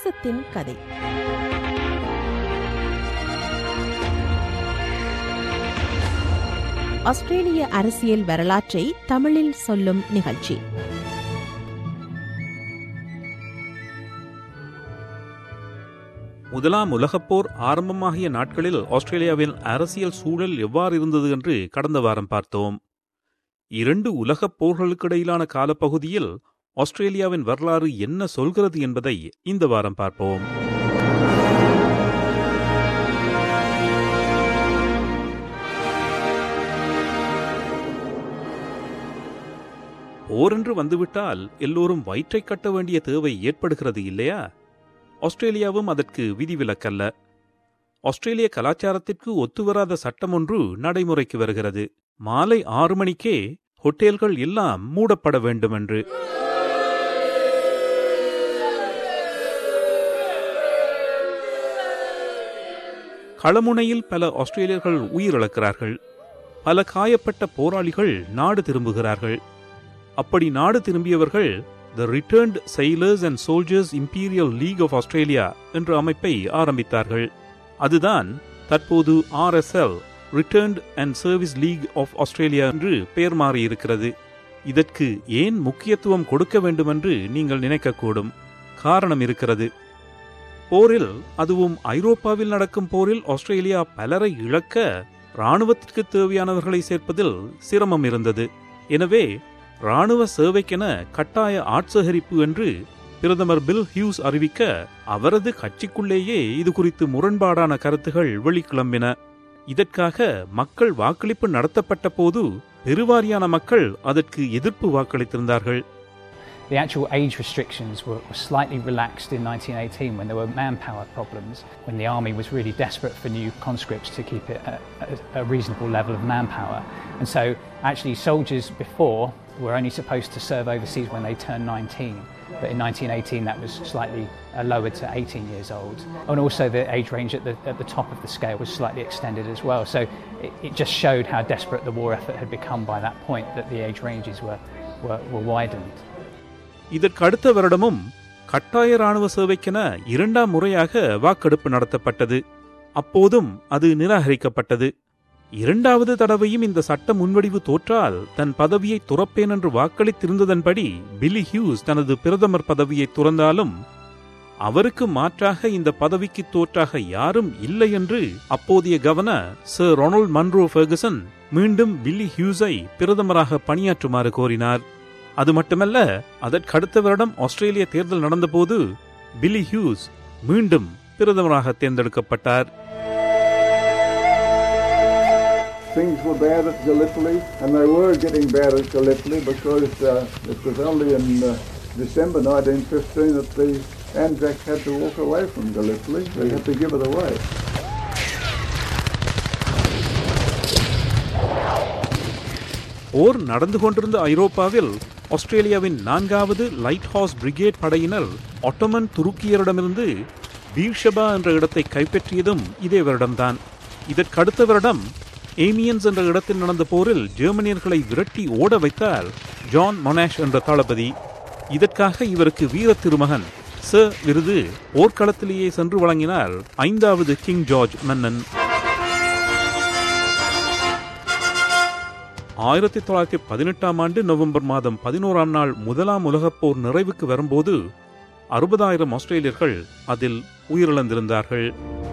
தேசத்தின் கதை ஆஸ்திரேலிய அரசியல் வரலாற்றை தமிழில் சொல்லும் நிகழ்ச்சி முதலாம் உலகப் போர் ஆரம்பமாகிய நாட்களில் ஆஸ்திரேலியாவின் அரசியல் சூழல் எவ்வாறு இருந்தது என்று கடந்த வாரம் பார்த்தோம் இரண்டு உலகப் போர்களுக்கிடையிலான காலப்பகுதியில் ஆஸ்திரேலியாவின் வரலாறு என்ன சொல்கிறது என்பதை இந்த வாரம் பார்ப்போம் போரென்று வந்துவிட்டால் எல்லோரும் வயிற்றைக் கட்ட வேண்டிய தேவை ஏற்படுகிறது இல்லையா ஆஸ்திரேலியாவும் அதற்கு விதிவிலக்கல்ல ஆஸ்திரேலிய கலாச்சாரத்திற்கு ஒத்துவராத சட்டம் ஒன்று நடைமுறைக்கு வருகிறது மாலை ஆறு மணிக்கே ஹோட்டல்கள் எல்லாம் மூடப்பட வேண்டும் என்று களமுனையில் பல ஆஸ்திரேலியர்கள் உயிரிழக்கிறார்கள் பல காயப்பட்ட போராளிகள் நாடு திரும்புகிறார்கள் அப்படி நாடு திரும்பியவர்கள் the returned sailors and soldiers imperial league of Australia என்ற அமைப்பை ஆரம்பித்தார்கள் அதுதான் தற்போது RSL returned and service league of Australia என்று பெயர் மாறியிருக்கிறது இதற்கு ஏன் முக்கியத்துவம் கொடுக்க வேண்டுமென்று நீங்கள் நினைக்கக்கூடும் காரணம் இருக்கிறது போரில் அதுவும் ஐரோப்பாவில் நடக்கும் போரில் ஆஸ்திரேலியா பலரை இழக்க இராணுவத்திற்கு தேவையானவர்களை சேர்ப்பதில் சிரமம் இருந்தது எனவே இராணுவ சேவைக்கென கட்டாய ஆட்சேகரிப்பு என்று பிரதமர் பில் ஹியூஸ் அறிவிக்க அவரது கட்சிக்குள்ளேயே இது குறித்து முரண்பாடான கருத்துகள் வெளிக்கிளம்பின இதற்காக மக்கள் வாக்களிப்பு நடத்தப்பட்ட போது பெருவாரியான மக்கள் அதற்கு எதிர்ப்பு வாக்களித்திருந்தார்கள் The actual age restrictions were, were slightly relaxed in 1918 when there were manpower problems, when the army was really desperate for new conscripts to keep it at a, a reasonable level of manpower. And so, actually, soldiers before were only supposed to serve overseas when they turned 19. But in 1918, that was slightly uh, lowered to 18 years old. And also, the age range at the, at the top of the scale was slightly extended as well. So, it, it just showed how desperate the war effort had become by that point that the age ranges were, were, were widened. இதற்கு அடுத்த வருடமும் கட்டாய ராணுவ சேவைக்கென இரண்டாம் முறையாக வாக்கெடுப்பு நடத்தப்பட்டது அப்போதும் அது நிராகரிக்கப்பட்டது இரண்டாவது தடவையும் இந்த சட்ட முன்வடிவு தோற்றால் தன் பதவியை துறப்பேன் என்று வாக்களித்திருந்ததன்படி பில்லி ஹியூஸ் தனது பிரதமர் பதவியை துறந்தாலும் அவருக்கு மாற்றாக இந்த பதவிக்கு தோற்றாக யாரும் இல்லை என்று அப்போதைய governor sir Ronald Munro Ferguson மீண்டும் பில்லி ஹியூஸை பிரதமராக பணியாற்றுமாறு கோரினார் அது மட்டுமல்ல அதற்கடுத்த வருடம் ஆஸ்திரேலிய தேர்தல் நடந்தபோது பில்லி ஹியூஸ் மீண்டும் பிரதமராக தேர்ந்தெடுக்கப்பட்டார் Things were bad at Gallipoli, and they were getting bad at Gallipoli because uh, it was only in uh, December 1915 that the Anzacs had to walk away from Gallipoli. They had to give it away. போர் நடந்து கொண்டிருந்த ஐரோப்பாவில் ஆஸ்திரேலியாவின் நான்காவது light house brigade படையினர் Ottoman துருக்கியரிடமிருந்து Beersheba என்ற இடத்தை கைப்பற்றியதும் இதே வருடம்தான் இதற்கடுத்த வருடம் ஏமியன்ஸ் என்ற இடத்தில் நடந்த போரில் ஜெர்மனியர்களை விரட்டி ஓட வைத்தார் ஜான் மொனாஷ் என்ற தளபதி இதற்காக இவருக்கு வீர திருமகன் ச விருது போர்க்களத்திலேயே சென்று வழங்கினார் ஐந்தாவது கிங் ஜார்ஜ் மன்னன் ஆயிரத்தி தொள்ளாயிரத்தி பதினெட்டாம் ஆண்டு நவம்பர் மாதம் பதினோராம் நாள் முதலாம் உலகப் போர் நிறைவுக்கு வரும்போது அறுபதாயிரம் ஆஸ்திரேலியர்கள் அதில் உயிரிழந்திருந்தார்கள்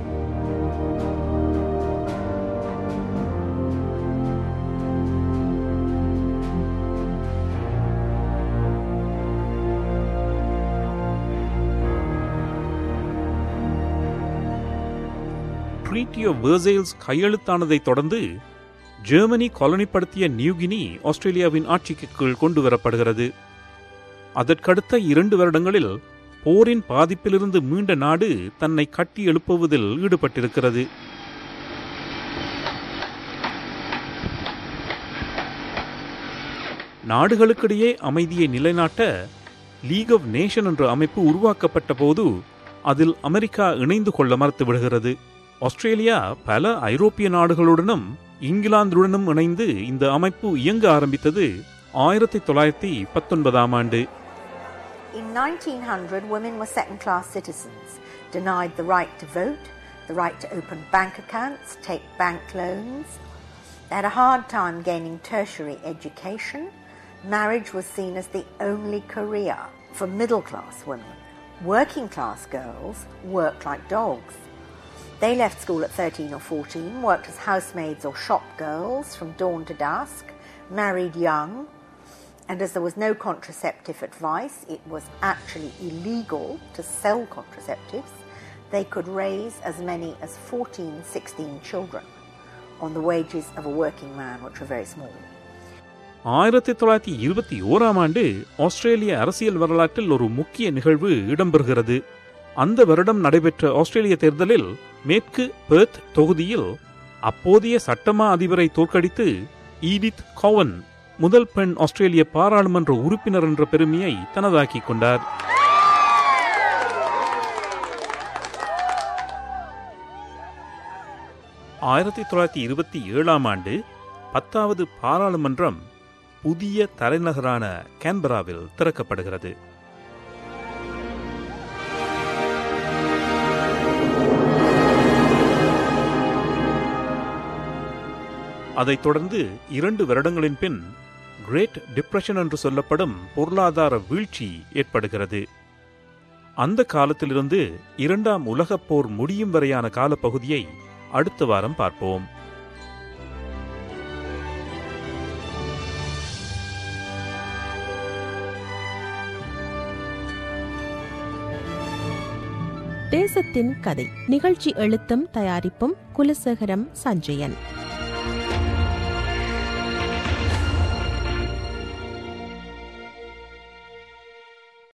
ட்ரீட்டி ஆஃப் வேர்சைல்ஸ் கையெழுத்தானதைத் தொடர்ந்து ஜெர்மனி காலனிப்படுத்திய நியூகினி ஆஸ்திரேலியாவின் ஆட்சிக்கு கீழ் கொண்டு வரப்படுகிறது அதற்கடுத்த இரண்டு வருடங்களில் போரின் பாதிப்பிலிருந்து மீண்ட நாடு தன்னை கட்டி எழுப்புவதில் ஈடுபட்டிருக்கிறது நாடுகளுக்கிடையே அமைதியை நிலைநாட்ட லீக் ஆஃப் நேஷன் என்ற அமைப்பு உருவாக்கப்பட்ட போது அதில் அமெரிக்கா இணைந்து கொள்ள மறுத்து விடுகிறது ஆஸ்திரேலியா பல ஐரோப்பிய நாடுகளுடனும் இங்கிலாந்துடனும் இணைந்து இந்த அமைப்பு இயங்க ஆரம்பித்தது ஆயிரத்தி தொள்ளாயிரத்தி பத்தொன்பதாம் ஆண்டு In 1900, women were second class citizens, denied the right to vote, the right to open bank accounts, take bank loans. They had a hard time gaining tertiary education. Marriage was seen as the only career for middle class women. Working class girls worked like dogs. They left school at 13 or 14, worked as housemaids or shop girls from dawn to dusk, married young, and as there was no contraceptive advice, it was actually illegal to sell contraceptives, they could raise as many as 14, 16 children on the wages of a working man, which were very small. ஆயிரத்தி தொள்ளாயிரத்தி இருபத்தி ஓராம் ஆண்டு ஆஸ்திரேலிய அரசியல் வரலாற்றில் ஒரு முக்கிய நிகழ்வு இடம்பெறுகிறது அந்த வருடம் நடைபெற்ற ஆஸ்திரேலிய தேர்தலில் மேற்கு பெர்த் தொகுதியில் அப்போதைய சட்டமா அதிபரை தோற்கடித்து ஈடித் கோவன் முதல் பெண் ஆஸ்திரேலிய பாராளுமன்ற உறுப்பினர் என்ற பெருமையை தனதாக்கிக் கொண்டார் ஆயிரத்தி தொள்ளாயிரத்தி இருபத்தி ஏழாம் ஆண்டு பத்தாவது பாராளுமன்றம் புதிய தலைநகரான கேன்பராவில் திறக்கப்படுகிறது அதைத் தொடர்ந்து இரண்டு வருடங்களின் பின் கிரேட் டிப்ரெஷன் என்று சொல்லப்படும் பொருளாதார வீழ்ச்சி ஏற்படுகிறது அந்த காலத்திலிருந்து இரண்டாம் உலகப் போர் முடியும் வரையான காலப்பகுதியை அடுத்த வாரம் பார்ப்போம் தேசத்தின் கதை நிகழ்ச்சி எழுத்தும் தயாரிப்பும் குலசேகரம் சஞ்சயன்